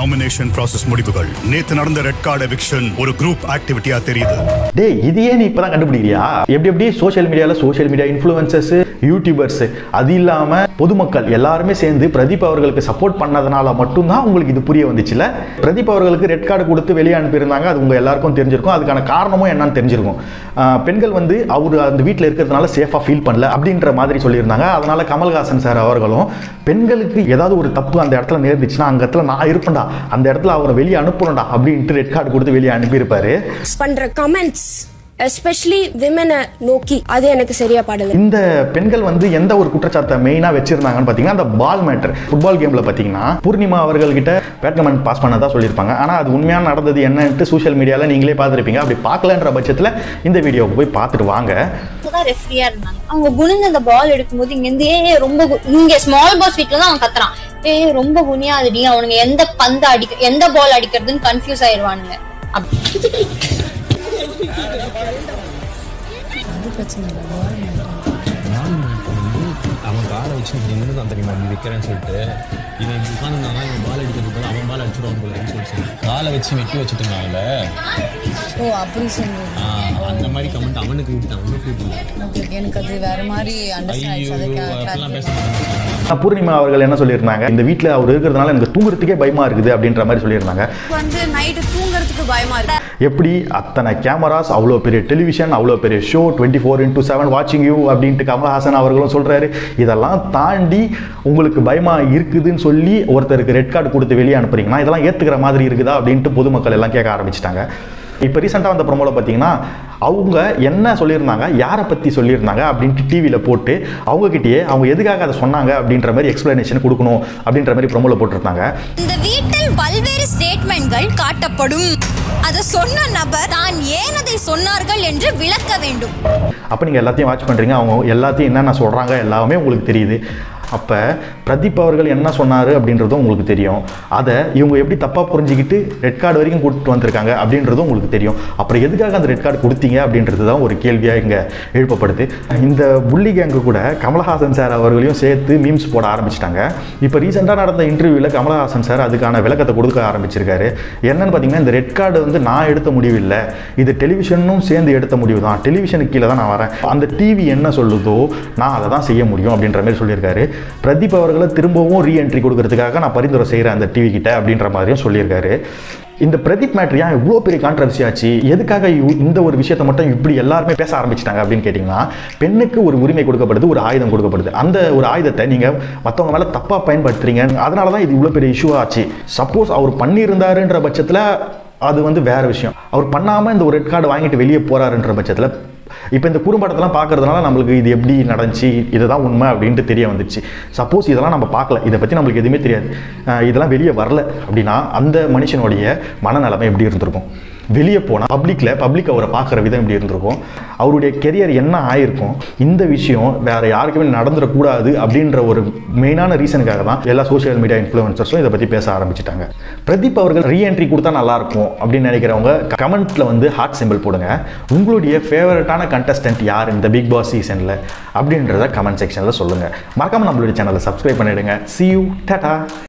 nomination process முடிவுகள் நேத்து நடந்த ரெட் கார்டு எவிக்ஷன் ஒரு குரூப் ஆக்டிவிட்டியா தெரியுது டேய் இது ஏன் நீ இப்பதான் கண்டுபிடிக்கிறியா எப்படி எப்படி சோஷியல் மீடியால சோஷியல் மீடியா இன்ஃப்ளூயன்சர்ஸ் யூடியூபர்ஸ் அது இல்லாம பொதுமக்கள் எல்லாருமே சேர்ந்து பிரதீப் அவர்களுக்கு சப்போர்ட் பண்ணதுனால மட்டும்தான் உங்களுக்கு இது புரிய வந்துச்சுல பிரதீப் அவர்களுக்கு ரெட் கார்டு கொடுத்து வெளியே அனுப்பியிருந்தாங்க அது உங்க எல்லாருக்கும் தெரிஞ்சிருக்கும் அதுக்கான காரணமும் என்னன்னு தெரிஞ்சிருக்கும் ஆஹ் பெண்கள் வந்து அவர் அந்த வீட்டில் இருக்கிறதுனால சேஃபாக ஃபீல் பண்ணல அப்படின்ற மாதிரி சொல்லியிருந்தாங்க அதனால கமல்ஹாசன் சார் அவர்களும் பெண்களுக்கு ஏதாவது ஒரு தப்பு அந்த இடத்துல நேர்ந்துச்சுன்னா அந்த இடத்துல நான் இருப்பேன்டா அந்த இடத்துல அவரை வெளியே அனுப்பணும்டா அப்படின்ட்டு ரெட் கார்டு கொடுத்து வெளியே அனுப்பியிருப்பாரு பண்ற கமெண்ட்ஸ் எஸ்பெஷலி விமனை நோக்கி அது எனக்கு சரியா படல இந்த பெண்கள் வந்து எந்த ஒரு குற்றச்சாட்டை மெயினாக வச்சிருந்தாங்கன்னு பார்த்தீங்கன்னா அந்த பால் மேட்டர் ஃபுட்பால் கேமில் பார்த்தீங்கன்னா பூர்ணிமா அவர்கள்கிட்ட பேட்கமெண்ட் பாஸ் பண்ணதா சொல்லியிருப்பாங்க ஆனால் அது உண்மையாக நடந்தது என்னன்ட்டு சோஷியல் மீடியாவில் நீங்களே பார்த்துருப்பீங்க அப்படி பார்க்கலன்ற பட்சத்தில் இந்த வீடியோவுக்கு போய் பார்த்துட்டு வாங்க தான் ரெஃப்ரியா இருந்தாங்க அவங்க குனிஞ்சு அந்த பால் எடுக்கும்போது இங்க இருந்து ஏ ரொம்ப கு- இங்க ஸ்மால் பாஸ் வீட்ல தான் அவன் கத்துறான் ஏ ரொம்ப குனியாதுடி அவனுங்க எந்த பந்து அடிக்க எந்த பால் அடிக்கிறதுன்னு கன்ஃபியூஸ் ஆயிருவானுங்க அப்படி அவன் பாலை வச்சு இப்படி நின்று தான் தெரியுமா இப்படி வைக்கிறேன்னு சொல்லிட்டு இவன் இப்படி உட்காந்துருந்தாங்க இவன் பால் அடிக்கிறது போல அவன் பால் அடிச்சிடுவான் போலன்னு சொல்லிட்டு பாலை வச்சு வெட்டி வச்சுட்டுருந்தாங்கல்ல ஓ அப்படி சொன்னீங்க அந்த மாதிரி கமெண்ட் அவனுக்கு விட்டு அவனுக்கு விட்டு ஓகே எனக்கு அது வேற மாதிரி அண்டர்ஸ்டாண்ட் ஐயோ ஆயிடுச்சு அப்படிலாம் பேச அதுக்கு மாட்டாங்க பூர்ணிமா அவர்கள் என்ன சொல்லியிருந்தாங்க இந்த வீட்டில் அவர் இருக்கிறதுனால எனக்கு தூங்குறதுக்கே பயமா இருக்குது அப்படின்ற மாதிரி சொல்லியிருந்தாங்க வந்து நைட்டு தூங்குறதுக்கு பயமா இருக்கு எப்படி அத்தனை கேமராஸ் அவ்வளோ பெரிய டெலிவிஷன் அவ்வளோ பெரிய show twenty four into seven வாட்சிங் யூ அப்படின்ட்டு கமல்ஹாசன் அவர்களும் சொல்கிறாரு இதெல்லாம் தாண்டி உங்களுக்கு பயமாக இருக்குதுன்னு சொல்லி ஒருத்தருக்கு ரெட் கார்டு கொடுத்து வெளியே அனுப்புறீங்கன்னா இதெல்லாம் ஏற்றுக்கிற மாதிரி இருக்குதா அப்படின்ட்டு பொதுமக்கள் எல்லாம் கேட்க ஆரம்பிச்சிட்டாங்க இப்போ ரீசெண்டாக வந்த ப்ரோமோவில் பார்த்தீங்கன்னா அவங்க என்ன சொல்லியிருந்தாங்க யாரை பற்றி சொல்லியிருந்தாங்க அப்படின்ட்டு டிவியில் போட்டு அவங்கக்கிட்டேயே அவங்க எதுக்காக அதை சொன்னாங்க அப்படின்ற மாதிரி எக்ஸ்ப்ளனேஷன் கொடுக்கணும் அப்படின்ற மாதிரி ப்ரோமோவில் போட்டிருந்தாங்க இந்த வீட்டில் பல்வேறு ஸ்டேட்மெண்ட்கள் காட்டப்படும் அதை சொன்ன நபர் தான் ஏன் அதை சொன்னார்கள் என்று விளக்க வேண்டும் அப்போ நீங்கள் எல்லாத்தையும் வாட்ச் பண்ணுறீங்க அவங்க எல்லாத்தையும் என்னென்ன சொல்கிறாங்க எல்லாமே உங்களுக்கு தெரியுது அப்போ பிரதீப் அவர்கள் என்ன சொன்னார் அப்படின்றதும் உங்களுக்கு தெரியும் அதை இவங்க எப்படி தப்பாக புரிஞ்சுக்கிட்டு ரெட் கார்டு வரைக்கும் கூட்டிட்டு வந்திருக்காங்க அப்படின்றதும் உங்களுக்கு தெரியும் அப்புறம் எதுக்காக அந்த ரெட் கார்டு கொடுத்தீங்க அப்படின்றது தான் ஒரு கேள்வியாக இங்கே எழுப்பப்படுது இந்த புள்ளி கேங்கு கூட கமலஹாசன் சார் அவர்களையும் சேர்த்து மீம்ஸ் போட ஆரம்பிச்சிட்டாங்க இப்போ ரீசெண்டாக நடந்த இன்டர்வியூவில் கமலஹாசன் சார் அதுக்கான விளக்கத்தை கொடுக்க ஆரம்பிச்சிருக்காரு என்னன்னு பார்த்தீங்கன்னா இந்த ரெட் கார்டு வந்து நான் எடுத்த முடிவு இல்லை இது டெலிவிஷனும் சேர்ந்து எடுத்த முடிவு தான் டெலிவிஷனுக்கு கீழே தான் நான் வரேன் அந்த டிவி என்ன சொல்லுதோ நான் அதை தான் செய்ய முடியும் அப்படின்ற மாதிரி சொல்லியிருக்காரு பிரதீப் அவர்களை திரும்பவும் ரீஎன்ட்ரி கொடுக்கறதுக்காக நான் பரிந்துரை செய்கிறேன் அந்த டிவி கிட்ட அப்படின்ற மாதிரியும் சொல்லியிருக்காரு இந்த பிரதீப் மேட்ரு ஏன் இவ்வளோ பெரிய கான்ட்ரவர்சி ஆச்சு எதுக்காக இவ்- இந்த ஒரு விஷயத்தை மட்டும் இப்படி எல்லாருமே பேச ஆரம்பிச்சிட்டாங்க அப்படின்னு கேட்டிங்கன்னா பெண்ணுக்கு ஒரு உரிமை கொடுக்கப்படுது ஒரு ஆயுதம் கொடுக்கப்படுது அந்த ஒரு ஆயுதத்தை நீங்கள் மற்றவங்க மேலே தப்பாக பயன்படுத்துறீங்க அதனால தான் இது இவ்வளோ பெரிய இஷ்யூ ஆச்சு சப்போஸ் அவர் பண்ணியிருந்தாருன்ற பட்சத்தில் அது வந்து வேற விஷயம் அவர் பண்ணாமல் இந்த ஒரு ரெட் கார்டு வாங்கிட்டு வெளியே போறாருன்ற பட்சத்தில் இப்போ இந்த குறும்படத்தெல்லாம் பார்க்கறதுனால நம்மளுக்கு இது எப்படி நடந்துச்சு இதுதான் உண்மை அப்படின்ட்டு தெரிய வந்துச்சு சப்போஸ் இதெல்லாம் நம்ம பார்க்கல இதை பற்றி நம்மளுக்கு எதுவுமே தெரியாது அஹ் இதெல்லாம் வெளியே வரல அப்படின்னா அந்த மனுஷனுடைய மனநிலைமை எப்படி இருந்திருக்கும் வெளியே போனால் பப்ளிக்கில் பப்ளிக் அவரை பார்க்குற விதம் எப்படி இருந்திருக்கும் அவருடைய கெரியர் என்ன ஆயிருக்கும் இந்த விஷயம் வேற யாருக்குமே நடந்துடக்கூடாது அப்படின்ற ஒரு மெயினான ரீசனுக்காக தான் எல்லா சோஷியல் மீடியா இன்ஃப்ளூயன்சர்ஸும் இதை பற்றி பேச ஆரம்பிச்சிட்டாங்க பிரதீப் அவர்கள் ரீஎன்ட்ரி கொடுத்தா நல்லா இருக்கும் அப்படின்னு நினைக்கிறவங்க கமெண்ட்ல வந்து ஹார்ட் சிம்பிள் போடுங்க உங்களுடைய ஃபேவரட்டான கண்டஸ்டன்ட் யார் இந்த பிக் பாஸ் சீசனில் அப்படின்றத கமெண்ட் செக்ஷனில் சொல்லுங்கள் மறக்காம நம்மளுடைய சேனலை சப்ஸ்கிரைப் பண்ணிடுங்க see you டாடா